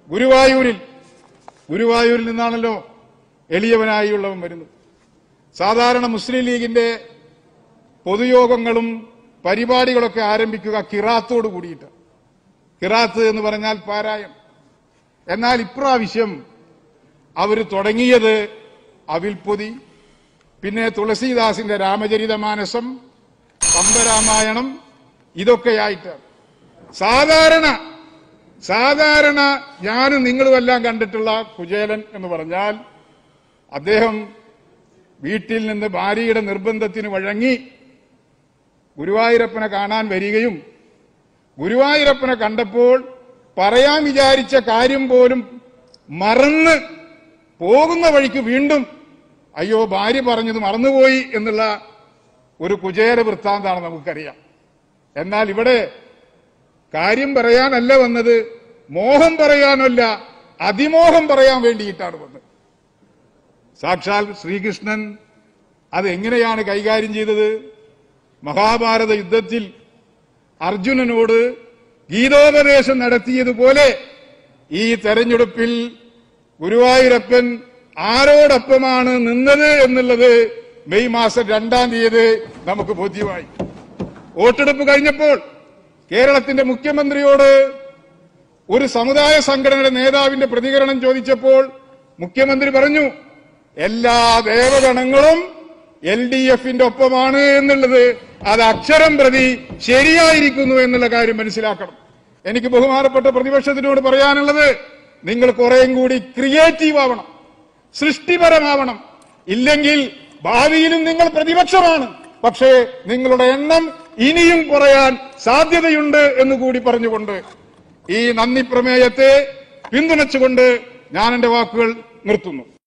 ഗുരുവായൂരിൽ ഗുരുവായൂരിൽ നിന്നാണല്ലോ എളിയവനായുള്ളവൻ വരുന്നത് സാധാരണ മുസ്ലിം ലീഗിന്റെ പൊതുയോഗങ്ങളും പരിപാടികളൊക്കെ ആരംഭിക്കുക കിറാത്തോട് കൂടിയിട്ട് കിറാത്ത് എന്ന് പറഞ്ഞാൽ പാരായം എന്നാൽ ഇപ്രാവശ്യം അവർ തുടങ്ങിയത് അവിൽപ്പൊതി പിന്നെ തുളസീദാസിന്റെ രാമചരിതമാനസം കമ്പരാമായണം ഇതൊക്കെയായിട്ട് സാധാരണ സാധാരണ ഞാനും നിങ്ങളുമെല്ലാം കണ്ടിട്ടുള്ള കുചേലൻ എന്ന് പറഞ്ഞാൽ അദ്ദേഹം വീട്ടിൽ നിന്ന് ഭാര്യയുടെ നിർബന്ധത്തിന് വഴങ്ങി ഗുരുവായൂരപ്പനെ കാണാൻ വരികയും ഗുരുവായൂരപ്പനെ കണ്ടപ്പോൾ പറയാൻ വിചാരിച്ച കാര്യം പോലും മറന്ന് പോകുന്ന വഴിക്ക് വീണ്ടും അയ്യോ ഭാര്യ പറഞ്ഞത് മറന്നുപോയി എന്നുള്ള ഒരു കുചേര വൃത്താന്താണ് നമുക്കറിയാം എന്നാൽ ഇവിടെ കാര്യം പറയാനല്ല വന്നത് മോഹം പറയാനല്ല അതിമോഹം പറയാൻ വേണ്ടിയിട്ടാണ് വന്നത് സാക്ഷാൽ ശ്രീകൃഷ്ണൻ അത് എങ്ങനെയാണ് കൈകാര്യം ചെയ്തത് മഹാഭാരത യുദ്ധത്തിൽ അർജുനനോട് ഗീതോപദേശം നടത്തിയതുപോലെ ഈ തെരഞ്ഞെടുപ്പിൽ ഗുരുവായൂരപ്പൻ ആരോടൊപ്പമാണ് നിന്നത് എന്നുള്ളത് മെയ് മാസം രണ്ടാം തീയതി നമുക്ക് ബോധ്യമായി വോട്ടെടുപ്പ് കഴിഞ്ഞപ്പോൾ കേരളത്തിന്റെ മുഖ്യമന്ത്രിയോട് ഒരു സമുദായ സംഘടനയുടെ നേതാവിന്റെ പ്രതികരണം ചോദിച്ചപ്പോൾ മുഖ്യമന്ത്രി പറഞ്ഞു എല്ലാ ദേവഗണങ്ങളും എൽ ഡി എഫിന്റെ ഒപ്പമാണ് എന്നുള്ളത് അത് അക്ഷരം പ്രതി ശരിയായിരിക്കുന്നു എന്നുള്ള കാര്യം മനസ്സിലാക്കണം എനിക്ക് ബഹുമാനപ്പെട്ട പ്രതിപക്ഷത്തിനോട് പറയാനുള്ളത് നിങ്ങൾ കുറേയും കൂടി ക്രിയേറ്റീവ് ആവണം സൃഷ്ടിപരമാവണം ഇല്ലെങ്കിൽ ഭാവിയിലും നിങ്ങൾ പ്രതിപക്ഷമാണ് പക്ഷേ നിങ്ങളുടെ എണ്ണം ഇനിയും കുറയാൻ സാധ്യതയുണ്ട് എന്ന് കൂടി പറഞ്ഞുകൊണ്ട് ഈ നന്ദി പ്രമേയത്തെ പിന്തുണച്ചുകൊണ്ട് ഞാൻ എന്റെ വാക്കുകൾ നിർത്തുന്നു